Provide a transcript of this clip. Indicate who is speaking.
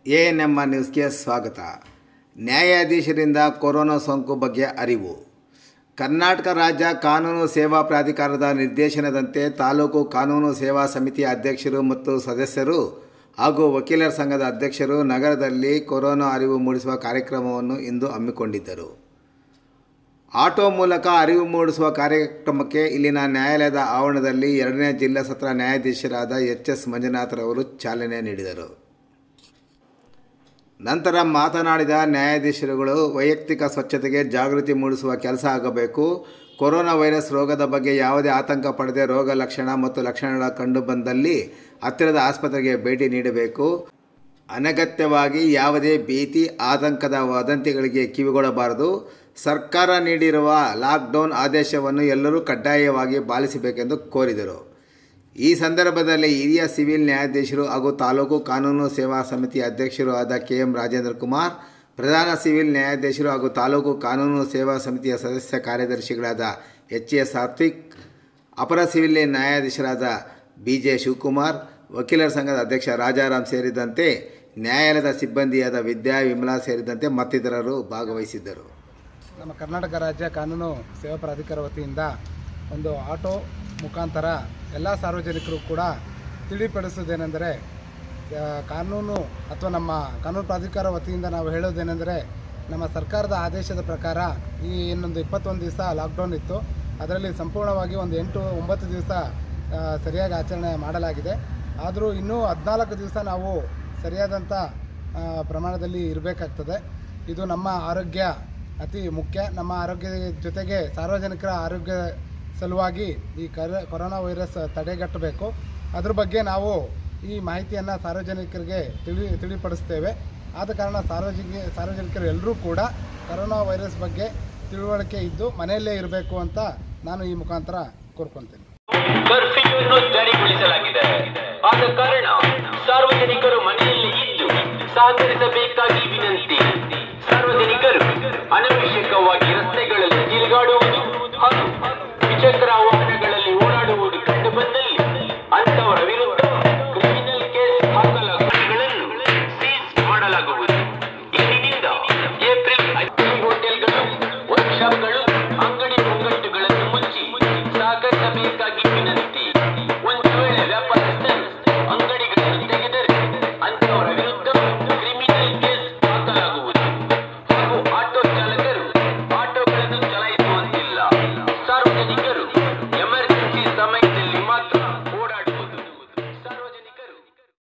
Speaker 1: A N M R ನ್ಯೂಸ್ಗೆ ಸ್ವಾಗತ ನ್ಯಾಯಾಧೀಶರಿಂದ corona ಸೋಂಕು ಬಗ್ಗೆ ಅರಿವು ಕರ್ನಾಟಕ ರಾಜ್ಯ ಕಾನೂನು ಸೇವಾ ಪ್ರಾಧಿಕಾರದ ನಿರ್ದೇಶನದಂತೆ ತಾಲೂಕು ಕಾನೂನು ಸೇವಾ ಸಮಿತಿಯ ಅಧ್ಯಕ್ಷರು ಮತ್ತು ಸದಸ್ಯರು ಹಾಗೂ ವಕೀಲರ ಸಂಘದ ಅಧ್ಯಕ್ಷರು ನಗರದಲ್ಲಿ ಕೊರೋನಾ ಅರಿವು ಮೂಡಿಸುವ ಕಾರ್ಯಕ್ರಮವನ್ನು ಇಂದು ಹಮ್ಮಿಕೊಂಡಿದ್ದರು ಆಟೋ ಮೂಲಕ ಅರಿವು ಮೂಡಿಸುವ ಕಾರ್ಯಕ್ರಮಕ್ಕೆ ಇಲ್ಲಿನ ನ್ಯಾಯಾಲಯದ ಆವರಣದಲ್ಲಿ ಎರಡನೇ ಜಿಲ್ಲಾ ಸತ್ರ ನ್ಯಾಯಾಧೀಶರಾದ ಎಚ್ ಎಸ್ ಮಂಜುನಾಥರವರು ಚಾಲನೆ ನೀಡಿದರು ನಂತರ ಮಾತನಾಡಿದ ನ್ಯಾಯಾಧೀಶರುಗಳು ವೈಯಕ್ತಿಕ ಸ್ವಚ್ಛತೆಗೆ ಜಾಗೃತಿ ಮೂಡಿಸುವ ಕೆಲಸ ಆಗಬೇಕು ಕೊರೋನಾ ವೈರಸ್ ರೋಗದ ಬಗ್ಗೆ ಯಾವುದೇ ಆತಂಕ ಪಡದೆ ರೋಗ ಲಕ್ಷಣ ಮತ್ತು ಲಕ್ಷಣಗಳ ಕಂಡುಬಂದಲ್ಲಿ ಹತ್ತಿರದ ಆಸ್ಪತ್ರೆಗೆ ಭೇಟಿ ನೀಡಬೇಕು ಅನಗತ್ಯವಾಗಿ ಯಾವುದೇ ಭೀತಿ ಆತಂಕದ ವದಂತಿಗಳಿಗೆ ಕಿವಿಗೊಡಬಾರದು ಸರ್ಕಾರ ನೀಡಿರುವ ಲಾಕ್ಡೌನ್ ಆದೇಶವನ್ನು ಎಲ್ಲರೂ ಕಡ್ಡಾಯವಾಗಿ ಪಾಲಿಸಬೇಕೆಂದು ಕೋರಿದರು ಈ ಸಂದರ್ಭದಲ್ಲಿ ಹಿರಿಯ ಸಿವಿಲ್ ನ್ಯಾಯಾಧೀಶರು ಹಾಗೂ ತಾಲೂಕು ಕಾನೂನು ಸೇವಾ ಸಮಿತಿ ಅಧ್ಯಕ್ಷರು ಆದ ಕೆ ಎಂ ರಾಜೇಂದ್ರ ಕುಮಾರ್ ಪ್ರಧಾನ ಸಿವಿಲ್ ನ್ಯಾಯಾಧೀಶರು ಹಾಗೂ ತಾಲೂಕು ಕಾನೂನು ಸೇವಾ ಸಮಿತಿಯ ಸದಸ್ಯ ಕಾರ್ಯದರ್ಶಿಗಳಾದ ಎಚ್ ಎಸ್ ಸಾತ್ವಿಕ್ ಅಪರ ಸಿವಿಲ್ ನ್ಯಾಯಾಧೀಶರಾದ ಬಿ ಜೆ ಶಿವಕುಮಾರ್ ವಕೀಲರ ಸಂಘದ ಅಧ್ಯಕ್ಷ ರಾಜಾರಾಮ್ ಸೇರಿದಂತೆ ನ್ಯಾಯಾಲಯದ ಸಿಬ್ಬಂದಿಯಾದ ವಿದ್ಯಾ ವಿಮಲಾ ಸೇರಿದಂತೆ ಮತ್ತಿತರರು ಭಾಗವಹಿಸಿದ್ದರು
Speaker 2: ನಮ್ಮ ಕರ್ನಾಟಕ ರಾಜ್ಯ ಕಾನೂನು ಸೇವಾ ಪ್ರಾಧಿಕಾರ ವತಿಯಿಂದ ಒಂದು ಆಟೋ ಮುಖಾಂತರ ಎಲ್ಲ ಸಾರ್ವಜನಿಕರು ಕೂಡ ತಿಳಿಪಡಿಸುವುದೇನೆಂದರೆ ಆ, ಕಾನೂನು ಅಥವಾ ನಮ್ಮ ಕಾನೂನು ಪ್ರಾಧಿಕಾರ ವತಿಯಿಂದ ನಾವು ಹೇಳೋದೇನೆಂದರೆ ನಮ್ಮ ಸರ್ಕಾರದ ಆದೇಶದ ಪ್ರಕಾರ ಈ ಇನ್ನೊಂದು ಇಪ್ಪತ್ತೊಂದು ದಿವಸ ಲಾಕ್ಡೌನ್ ಇತ್ತು ಅದರಲ್ಲಿ ಸಂಪೂರ್ಣವಾಗಿ ಒಂದು ಎಂಟು ಒಂಬತ್ತು ದಿವಸ ಆ, ಸರಿಯಾಗಿ ಆಚರಣೆ ಮಾಡಲಾಗಿದೆ ಆದರೂ ಇನ್ನೂ ಹದಿನಾಲ್ಕು ದಿವಸ ನಾವು ಸರಿಯಾದಂಥ ಆ, ಪ್ರಮಾಣದಲ್ಲಿ ಇರಬೇಕಾಗ್ತದೆ ಇದು ನಮ್ಮ ಆರೋಗ್ಯ ಅತಿ ಮುಖ್ಯ ನಮ್ಮ ಆರೋಗ್ಯದ ಜೊತೆಗೆ ಸಾರ್ವಜನಿಕರ ಆರೋಗ್ಯ ಸಲುವಾಗಿ ಈ ಕರ ಕೊರೋನಾ ವೈರಸ್ ತಡೆಗಟ್ಟಬೇಕು ಅದ್ರ ಬಗ್ಗೆ ನಾವು ಈ ಮಾಹಿತಿಯನ್ನು ಸಾರ್ವಜನಿಕರಿಗೆ ತಿಳಿ ತಿಳಿಪಡಿಸ್ತೇವೆ ಆದ ಕಾರಣ ಸಾರ್ವಜನಿಕ ಸಾರ್ವಜನಿಕರು ಎಲ್ಲರೂ ಕೂಡ ಕೊರೋನಾ ವೈರಸ್ ಬಗ್ಗೆ ತಿಳುವಳಿಕೆ ಇದ್ದು ಮನೆಯಲ್ಲೇ ಇರಬೇಕು ಅಂತ ನಾನು ಈ ಮುಖಾಂತರ ಕೋರ್ಕೊಳ್ತೇನೆ
Speaker 3: ಕರ್ಫ್ಯೂವನ್ನು ಜಾರಿಗೊಳಿಸಲಾಗಿದೆ ಆದ ಕಾರಣ ಸಾರ್ವಜನಿಕರು ಮನೆಯಲ್ಲಿ ಇದ್ದು ಸಹಕರಿಸಬೇಕಾಗಿ